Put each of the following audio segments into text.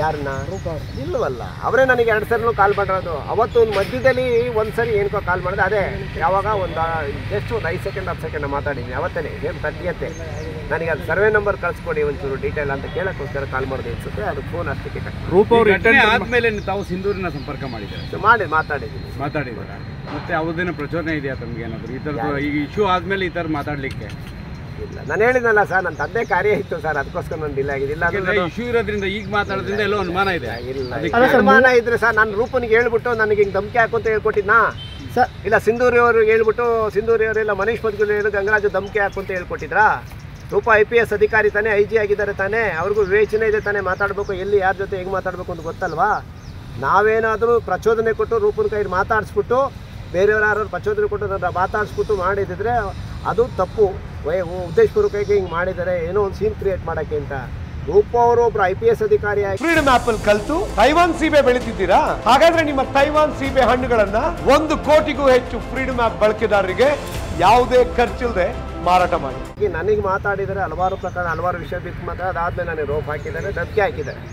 ಯಾರನ್ನ ಇಲ್ಲವಲ್ಲ ಅವರೇ ನನಗೆ ಎರಡು ಸರಿನೂ ಕಾಲ್ ಮಾಡಿರೋದು ಅವತ್ತು ಒಂದು ಮಧ್ಯದಲ್ಲಿ ಒಂದು ಸರಿ ಏನಕ್ಕೋ ಕಾಲ್ ಮಾಡಿದೆ ಅದೇ ಯಾವಾಗ ಒಂದು ಜಸ್ಟ್ ಒಂದು ಐದು ಸೆಕೆಂಡ್ ಹತ್ತು ಸೆಕೆಂಡ್ ಮಾತಾಡಿದ್ದೀನಿ ಅವತ್ತೇ ಏನು ತಟ್ಟಿಯತ್ತೆ ನನಗೆ ಅದು ಸರ್ವೆ ನಂಬರ್ ಕಳಿಸ್ಕೊಡಿ ಒಂಚೂರು ಡೀಟೇಲ್ ಅಂತ ಕೇಳೋಕ್ಕೋಸ್ಕರ ಕಾಲ್ ಮಾಡಿದೆ ಅನ್ಸುತ್ತೆ ಅದು ಫೋನ್ ಅಷ್ಟಕ್ಕೆ ಕಟ್ ರೂಪ ಅವ್ರು ಘಟನೆ ಆದ್ಮೇಲೆ ತಾವು ಸಿಂಧೂರಿನ ಸಂಪರ್ಕ ಮಾಡಿದ್ದಾರೆ ಮಾಡಿ. ಮಾಡಿ ಮಾತಾಡಿದ್ದೀನಿ ಮಾತಾಡಿದಾರ ಮತ್ತೆ ಅವ್ರದ್ದೇನೋ ಪ್ರಚೋದನೆ ಇದೆಯಾ ತಮ್ಗೆ ಏನಾದ್ರು ಈ ಥರದ್ದು ಈಗ ಇಶ್ಯೂ ಆದ್ಮೇಲೆ ಈ ಥರ ಮಾತಾಡ್ಲಿಕ್ಕೆ ಇಲ್ಲ ನಾನು ಹೇಳಿದ್ನಲ್ಲ ಸರ್ ನನ್ನ ತಂದೆ ಕಾರ್ಯ ಇತ್ತು ಸರ್ ಅದಕ್ಕೋಸ್ಕರ ನಾನು ಡಿಲೇ ಆಗಿದೆ ಇಲ್ಲ ಅಂದ್ರೆ ನಾನು- ಇಶ್ಯೂ ಇರೋದ್ರಿಂದ ಈಗ ಮಾತಾಡೋದ್ರಿಂದ ಎಲ್ಲೋ ಅನುಮಾನ ಇದೆ ಇಲ್ಲ ಅದಕ್ಕೆ ಅನುಮಾನ ಇದ್ರೆ ಸರ್ ನಾನು ರೂಪನಿಗೆ ಹೇಳ್ಬಿಟ್ಟು ನನಗೆ ಹಿಂಗೆ ಧಮಕಿ ಹಾಕುಂತ ಹೇಳ್ಕೊಟ್ಟಿದ್ನಾ ಸರ್ ಇಲ್ಲ ಸಿಂಧೂರಿ ಅವ್ರಿಗೆ ಹೇಳ್ಬಿಟ್ಟು ಸಿಂಧೂರಿ ಅವರೆಲ್ಲ ಮನೀಶ್ ಮದ್ಗುಲಿ ಗಂಗರಾಜು ಧಮಕಿ ಹಾಕುಂತ ಹೇಳ್ಕೊಟ್ಟಿದ್ರಾ ರೂಪ ಐ ಪಿ ಎಸ್ ಅಧಿಕಾರಿ ತಾನೇ ಐ ಜಿ ಆಗಿದ್ದಾರೆ ತಾನೇ ಅವ್ರಿಗೂ ವಿವೇಚನೆ ಇದೆ ತಾನೇ ಮಾತಾಡಬೇಕು ಎಲ್ಲಿ ಯಾರ ಜೊತೆ ಹೆಂಗೆ ಮಾತಾಡಬೇಕು ಅಂತ ಗೊತ್ತಲ್ವಾ ನಾವೇನಾದರೂ ಪ್ರಚೋದನೆ ಕೊಟ್ಟು ರೂಪನ ಕೈ ಮಾತಾಡಿಸ್ಬಿಟ್ಟು ಬೇರೆಯವ್ರು ಯಾರು ಪ್ರಚೋದನೆ ಕೊಟ್ಟು ನನ್ನ ಮಾತಾಡಿಸ್ಬಿಟ್ಟು ಮಾಡಿದಿದ್ರೆ ಅದು ತಪ್ಪು ವೈ ಉದ್ದೇಶಪೂರ್ವಕವಾಗಿ ಹಿಂಗೆ ಮಾಡಿದ್ದಾರೆ ಏನೋ ಒಂದು ಸೀನ್ ಕ್ರಿಯೇಟ್ ಮಾಡೋಕ್ಕೆ ಅಂತ ರೂಪ ಅವರು ಒಬ್ರು ಐ ಪಿ ಎಸ್ ಅಧಿಕಾರಿ ಆಗಿ ಫ್ರೀಡಮ್ ಆಪ್ ಅಲ್ಲಿ ಕಲ್ತು ತೈವಾನ್ ಸೀಬೆ ಬೆಳಿತಿದ್ದೀರಾ ಹಾಗಾದ್ರೆ ನಿಮ್ಮ ತೈವಾನ್ ಸೀಬೆ ಹಣ್ಣುಗಳನ್ನ ಒಂದು ಕೋಟಿಗೂ ಹೆಚ್ಚು ಫ್ರೀಡಮ್ ಆಪ್ ಬಳಕೆದಾರರಿಗೆ ಯಾವುದೇ ಖರ್ಚಿಲ್ಲದೆ ಮಾರಾಟ ಮಾಡಿ ಈ ನನಗೆ ಮಾತಾಡಿದರೆ ಹಲವಾರು ಪ್ರಕಾರ ಹಲವಾರು ವಿಷಯ ಬಿಟ್ಟು ಮಾತ್ರ ಅದಾದ್ಮೇಲೆ ನನಗೆ ರೋಪ್ ಹಾಕಿದ್ದಾರೆ ಧಮಕಿ ಹಾಕಿದ್ದಾರೆ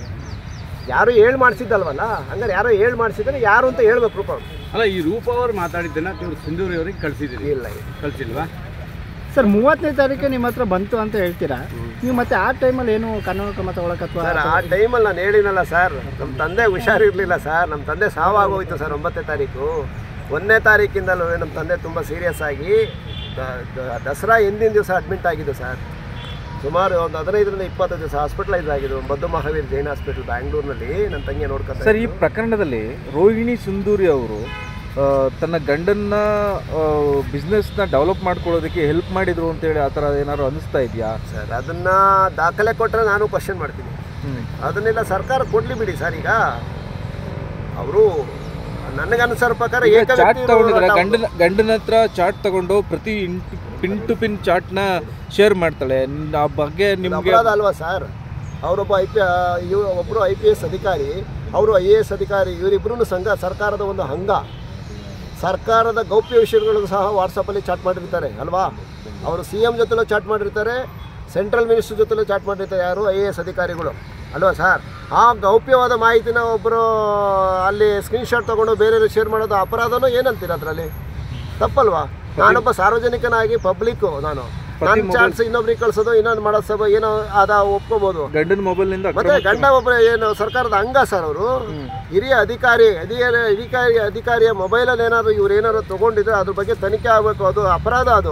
ಯಾರು ಹೇಳಿ ಮಾಡಿಸಿದ್ದಲ್ವಲ್ಲ ಹಂಗಾರೆ ಯಾರೋ ಹೇಳಿ ಮಾಡಿಸಿದ್ರೆ ಯಾರು ಅಂತ ಹೇಳ್ಬೇಕು ರೂಪ ಅವ್ರು. ಅಲ್ಲ ಈ ರೂಪ ಅವ್ರು ಮಾತಾಡಿದ್ದನ್ನ ನೀವು ಸಿಂಧೂರಿ ಅವ್ರಿಗೆ ಕಳ್ಸಿದ್ದೀರಿ ಇಲ್ಲ ಇಲ್ಲ. ಕಳ್ಸಿಲ್ವಾ ಸರ್ ಮೂವತ್ತನೇ ತಾರೀಕು ನಿಮ್ಮ ಹತ್ರ ಬಂತು ಅಂತ ಹೇಳ್ತೀರಾ ನೀವು ಮತ್ತೆ ಆ ಟೈಮಲ್ಲಿ ಏನು ಕಾನೂನು ಕ್ರಮ ತಗೊಳಕ್ ಅಥವಾ ಸರ್ ಆ ಟೈಮಲ್ಲಿ ನಾನು ಹೇಳಿನಲ್ಲ ಸರ್ ನಮ್ಮ ತಂದೆ ಹುಷಾರಿರಲಿಲ್ಲ ಸರ್ ನಮ್ಮ ತಂದೆ ಸಾವಾಗೋಯ್ತು ಸರ್ ಒಂಬತ್ತನೇ ತಾರೀಕು ಒಂದನೇ ತಾರೀಕಿಂದಲೂ ನಮ್ಮ ತಂದೆ ತುಂಬ ಸೀರಿಯಸ್ ಆಗಿ ದ- ದ- ದಸರಾ ಹಿಂದಿನ ದಿವಸ ಅಡ್ಮಿಟ್ ಆಗಿದ್ದು ಸರ್ ಸುಮಾರು ಒಂದು ಹದಿನೈದರಿಂದ ಇಪ್ಪತ್ತು ದಿವಸ ಹಾಸ್ಪಿಟಲೈಸ್ ಆಗಿದ್ದು ಮದ್ದು ಮಹಾವೀರ್ ಜೈನ್ ಹಾಸ್ಪಿಟಲ್ ಬ್ಯಾಂಗ್ಳೂರ್ನಲ್ಲಿ ನನ್ನ ತಂಗಿ ನೋಡ್ಕೊತಾ ಸರ್ ಈ ಇದ್ರು. ಪ್ರಕರಣದಲ್ಲಿ ರೋಹಿಣಿ ಸುಂದೂರಿ ಅವರು ಆ, ತನ್ನ ಗಂಡನ್ನ ಬಿಸ್ನೆಸ್ನ ಡೆವಲಪ್ ಮಾಡ್ಕೊಳ್ಳೋದಕ್ಕೆ ಹೆಲ್ಪ್ ಮಾಡಿದ್ರು ಅಂತೇಳಿ ಆ ಥರ ಏನಾದ್ರು ಅನಿಸ್ತಾ ಇದೆಯಾ ಸರ್ ಅದನ್ನ ದಾಖಲೆ ಕೊಟ್ಟರೆ ನಾನು ಕ್ವಶನ್ ಮಾಡ್ತೀನಿ ಅದನ್ನೆಲ್ಲ ಸರ್ಕಾರ ಕೊಡ್ಲಿ ಬಿಡಿ ಸರ್ ಈಗ ಅವರು ನನಗನ್ಸರ ಪ್ರಕಾರ ಏಕ ಚಾಟ್ ವ್ಯಕ್ತಿ ತಗೊಂಡಿದ್ರೆ ಇರೋರು ಗಂಡನ ಗಂಡನ ಹತ್ರ ಚಾಟ್ ತಗೊಂಡು ಪ್ರತಿ ಪಿನ್ ಟು ಪಿನ್ ಚಾಟ್ನ ಶೇರ್ ಮಾಡ್ತಾಳೆ ನ್- ಆ ಬಗ್ಗೆ ಇದು ನಿಮಗೆ ಅಪರಾಧ ಅಲ್ವಾ ಸರ್ ಅವರೊಬ್ಬ ಐ ಪಿ ಇವ್ ಒಬ್ಬರು ಐ ಪಿ ಎಸ್ ಅಧಿಕಾರಿ ಅವರು ಐ ಎ ಎಸ್ ಅಧಿಕಾರಿ ಇವರಿಬ್ಬರೂ ಸಂಘ ಸರ್ಕಾರದ ಒಂದು ಅಂಗ ಸರ್ಕಾರದ ಗೌಪ್ಯ ವಿಷಯಗಳು ಸಹ ವಾಟ್ಸಪ್ಪಲ್ಲಿ ಚಾಟ್ ಮಾಡಿರ್ತಾರೆ ಅಲ್ವಾ ಅವರು ಸಿ ಎಮ್ ಜೊತೆಲೂ ಚಾಟ್ ಮಾಡಿರ್ತಾರೆ ಸೆಂಟ್ರಲ್ ಮಿನಿಸ್ಟರ್ ಜೊತೆಲೂ ಚಾಟ್ ಮಾಡಿರ್ತಾರೆ ಯಾರು ಐ ಎ ಎಸ್ ಅಧಿಕಾರಿಗಳು ಅಲ್ವಾ ಸರ್ ಆ ಗೌಪ್ಯವಾದ ಮಾಹಿತಿನ ಒಬ್ಬರು ಅಲ್ಲಿ ಸ್ಕ್ರೀನ್ಶಾಟ್ ತೊಗೊಂಡು ಬೇರೆಯವ್ರಿಗೆ ಶೇರ್ ಮಾಡೋದು ಅಪರಾಧನೂ ಏನಂತೀರ ಅದರಲ್ಲಿ ತಪ್ಪಲ್ವಾ ನಾನೊಬ್ಬ ಸಾರ್ವಜನಿಕನಾಗಿ ಪಬ್ಲಿಕ್ಕು ನಾನು ನಾನು ಚಾಟ್ಸ್ ಇನ್ನೊಬ್ರಿಗೆ ಕಳ್ಸೋದು ಇನ್ನೊಂದು ಮಾಡೋದು ಏನೋ ಅದ ಒಪ್ಕೋಬೋದು ಗಂಡನ ಮೊಬೈಲ್ನಿಂದ ಮತ್ತೆ ಗಂಡ ಒಬ್ಬ ಏನು ಸರ್ಕಾರದ ಅಂಗ ಸರ್ ಅವರು ಹಿರಿಯ ಅಧಿಕಾರಿ ಅಧಿಕಾರಿ ಅಧಿಕಾರಿ ಅಧಿಕಾರಿಯ ಮೊಬೈಲಲ್ಲಿ ಏನಾದ್ರು ಇವ್ರು ಏನಾದ್ರು ತಗೊಂಡಿದ್ರೆ ಅದ್ರ ಬಗ್ಗೆ ತನಿಖೆ ಆಗಬೇಕು ಅದು ಅಪರಾಧ ಅದು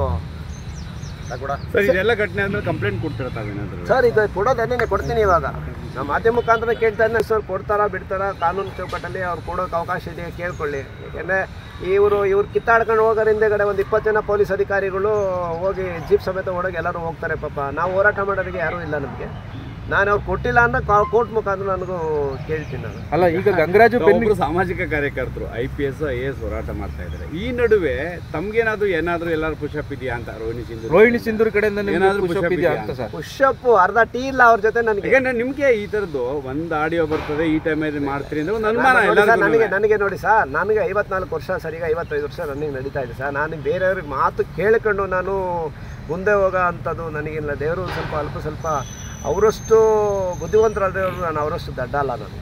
ಸರ್ ಇದೆಲ್ಲ ಘಟನೆ ಆದ್ಮೇಲೆ ಕಂಪ್ಲೇಂಟ್ ಕೊಡ್ತೀರಾ ತಾವೇನಾದ್ರು ಸರ್ ಇದು ಕೊಡೋದನ್ನೇ ಕೊಡ್ತೀನಿ ಇವಾಗ ನಮ್ಮ ಮಾಧ್ಯಮ ಮುಖಾಂತರ ಕೇಳ್ತಾ ಇದ್ದೆ ಸರ್ ಕೊಡ್ತಾರಾ ಬಿಡ್ತಾರಾ ಕಾನೂನು ಚೌಕಟ್ಟಲ್ಲಿ ಅವ್ರು ಕೊಡೋಕೆ ಅವಕಾಶ ಇದೆ ಕೇಳ್ಕೊಳ್ಳಿ ಯಾಕೆಂದರೆ ಇವರು ಇವ್ರು ಕಿತ್ತಾಡ್ಕೊಂಡು ಹೋಗೋರ ಹಿಂದೆಗಡೆ ಒಂದು ಇಪ್ಪತ್ತು ಜನ ಪೊಲೀಸ್ ಅಧಿಕಾರಿಗಳು ಹೋಗಿ ಜೀಪ್ ಸಮೇತ ಓಡೋಗಿ ಎಲ್ಲರೂ ಹೋಗ್ತಾರೆ ಪಾಪ ನಾವು ಹೋರಾಟ ಮಾಡೋರಿಗೆ ಯಾರೂ ಇಲ್ಲ ನಮಗೆ ನಾನು ಅವ್ರು ಕೊಟ್ಟಿಲ್ಲ ಅನ್ನೋ ಕೋರ್ಟ್ ಮುಖಾಂತರ ನನಗೂ ಕೇಳ್ತೀನಿ ನಾನು ಅಲ್ಲ ಈಗ ಗಂಗರಾಜು ಪೆನ್ ಒಬ್ಬರು ಸಾಮಾಜಿಕ ಕಾರ್ಯಕರ್ತರು I P S I S ಹೋರಾಟ ಮಾಡ್ತಾ ಇದ್ದಾರೆ ಈ ನಡುವೆ ತಮ್ಗೇನಾದ್ರೂ ಏನಾದ್ರೂ ಎಲ್ಲಾರು ಪುಷಪ್ ಇದೆಯಾ ಅಂತ ರೋಹಿಣಿ ಸಿಂಧು ರೋಹಿಣಿ ಸಿಂಧೂರ್ ಕಡೆಯಿಂದ ನಿಮ್ಗೆ ಏನಾದ್ರೂ push up push up ಇದೆಯಾ ಇದೆಯಾ ಅಂತ ಸರ್ ಪುಷಪ್ ಅರ್ಧ ಟೀ ಇಲ್ಲ ಅವ್ರ ಜೊತೆ ನನಗೆ ಯಾಕಂದ್ರೆ ನಿಮ್ಗೆ ಈ ತರದ್ದು ಒಂದ್ ಆಡಿಯೋ ಬರ್ತದೆ ಈ ಟೈಮಲ್ಲಿ ಮಾಡ್ತೀರಿ ಅಂದ್ರೆ ಒಂದು ಅನುಮಾನ ನೋಡಿ ಸರ್, ನನಗೆ ಎಲ್ಲರಿಗೂ ನನಗೆ ನೋಡಿ ಸರ್ ನನಗೆ ಐವತ್ನಾಲ್ಕು ವರ್ಷ ಸರ್ ಈಗ ಐವತ್ತೈದು ವರ್ಷ ರನ್ನಿಂಗ್ ನಡೀತಾ ಇದೆ ಸರ್ ನಾನು ಬೇರೆಯವ್ರಿಗೆ ಮಾತು ಕೇಳಿಕೊಂಡು ನಾನು ಮುಂದೆ ಹೋಗೋ ಅಂಥದ್ದು ನನಗಿಲ್ಲ ದೇವರು ಸ್ವಲ್ಪ ಅಲ್ಪ ಸ್ವಲ್ಪ ಅವರಷ್ಟು ಬುದ್ಧಿವಂತರಾದವರು ನಾನು ಅವರಷ್ಟು ದಡ್ಡ ಅಲ್ಲ ನಾನು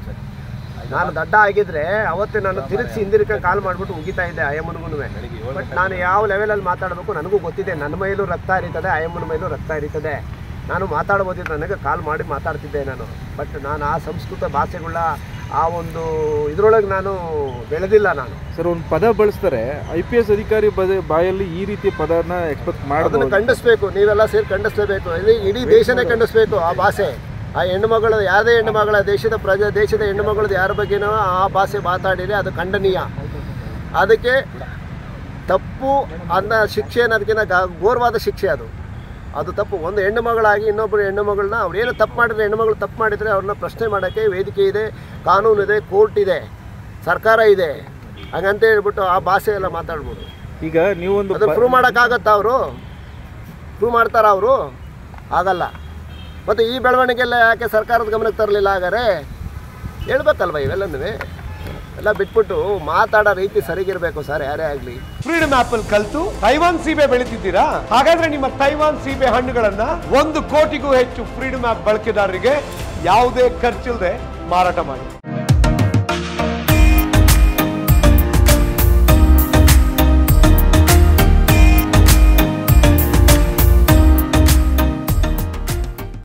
ನಾನು ದಡ್ಡ ಆಗಿದ್ರೆ ಅವತ್ತೇ ನಾನು ತಿರುಗಿಸಿ ಹಿಂದಿರುಗಿ ಕಾಲ್ ಮಾಡಿಬಿಟ್ಟು ಉಗಿತಾ ಇದ್ದೆ ಅಯ್ಯಮ್ಮನಿಗೂ ಬಟ್ ನಾನು ಯಾವ ಲೆವೆಲಲ್ಲಿ ಮಾತಾಡಬೇಕು ನನಗೂ ಗೊತ್ತಿದೆ ನನ್ನ ಮೈಲೂ ರಕ್ತ ಹರಿತದೆ ಅಯ್ಯಮ್ಮನ ಮೈಲೂ ರಕ್ತ ಹರಿತದೆ ನಾನು ಮಾತಾಡ್ಬೋದಿತ್ತು ನನಗೆ ಕಾಲ್ ಮಾಡಿ ಮಾತಾಡ್ತಿದ್ದೆ ನಾನು ಬಟ್ ನಾನು ಆ ಸಂಸ್ಕೃತ ಭಾಷೆಗಳ ಆ ಒಂದು ಇದ್ರೊಳಗೆ ನಾನು ಬೆಳೆದಿಲ್ಲ ನಾನು ಸರ್ ಒಂದು ಪದ ಬಳಸ್ತಾರೆ ಐ ಪಿ ಎಸ್ ಅಧಿಕಾರಿ ಬದ ಬಾಯಲ್ಲಿ ಈ ರೀತಿಯ ಪದನ ಎಕ್ಸ್ಪೆಕ್ಟ್ ಅದನ್ನು ಮಾಡಬಹುದು ಖಂಡಿಸ್ಬೇಕು ನೀವೆಲ್ಲ ಸೇರಿ ಖಂಡಿಸ್ಲೇಬೇಕು ಇಡೀ ಇಡೀ ದೇಶನೇ ಖಂಡಿಸ್ಬೇಕು ಆ ಭಾಷೆ ಆ ಹೆಣ್ಣುಮಗಳು ಯಾವುದೇ ಹೆಣ್ಣುಮಗಳ ದೇಶದ ಪ್ರಜೆ ದೇಶದ ಹೆಣ್ಣುಮಗಳದ್ದು ಯಾರ ಬಗ್ಗೆನೋ ಆ ಭಾಷೆ ಮಾತಾಡಿದರೆ ಅದು ಖಂಡನೀಯ ಅದಕ್ಕೆ ತಪ್ಪು ಅನ್ನೋ ಶಿಕ್ಷೆ ಅನ್ನೋದಕ್ಕಿಂತ ಗಾ- ಘೋರವಾದ ಶಿಕ್ಷೆ ಅದು ಅದು ತಪ್ಪು ಒಂದು ಹೆಣ್ಣು ಮಗಳಾಗಿ ಇನ್ನೊಬ್ಬರು ಹೆಣ್ಣು ಮಗಳನ್ನ ಅವ್ರು ಏನು ತಪ್ಪು ಮಾಡಿದ್ರೆ ಹೆಣ್ಣು ಮಗಳು ತಪ್ಪು ಮಾಡಿದರೆ ಅವ್ರನ್ನ ಪ್ರಶ್ನೆ ಮಾಡೋಕ್ಕೆ ವೇದಿಕೆ ಇದೆ ಕಾನೂನು ಇದೆ ಕೋರ್ಟ್ ಇದೆ ಸರ್ಕಾರ ಇದೆ ಹಾಗಂತ ಹೇಳ್ಬಿಟ್ಟು ಆ ಭಾಷೆ ಎಲ್ಲ ಮಾತಾಡ್ಬೋದು ಈಗ ನೀವೊಂದು ಅದು ಪ್ರೂವ್ ಮಾಡೋಕ್ಕಾಗತ್ತಾ ಅವರು ಪ್ರೂವ್ ಮಾಡ್ತಾರಾ ಅವರು ಆಗಲ್ಲ ಮತ್ತು ಈ ಬೆಳವಣಿಗೆಲ್ಲ ಯಾಕೆ ಸರ್ಕಾರದ ಗಮನಕ್ಕೆ ತರಲಿಲ್ಲ ಹಾಗಾದ್ರೆ ಹೇಳ್ಬೇಕಲ್ವ ಇವೆಲ್ಲನೂ ಎಲ್ಲ ಬಿಟ್ಬಿಟ್ಟು ಮಾತಾಡೋ ರೀತಿ ಸರಿಗಿರಬೇಕು ಸರ್ ಯಾರೇ ಆಗಲಿ ಫ್ರೀಡಮ್ ಆಪ್ ಅಲ್ಲಿ ಕಲ್ತು ತೈವಾನ್ ಸೀಬೆ ಬೆಳಿತಿದ್ದೀರಾ ಹಾಗಾದ್ರೆ ನಿಮ್ಮ ತೈವಾನ್ ಸೀಬೆ ಹಣ್ಣುಗಳನ್ನ ಒಂದು ಕೋಟಿಗೂ ಹೆಚ್ಚು ಫ್ರೀಡಮ್ ಆಪ್ ಬಳಕೆದಾರರಿಗೆ ಯಾವುದೇ ಖರ್ಚಿಲ್ಲದೆ ಮಾರಾಟ ಮಾಡಿ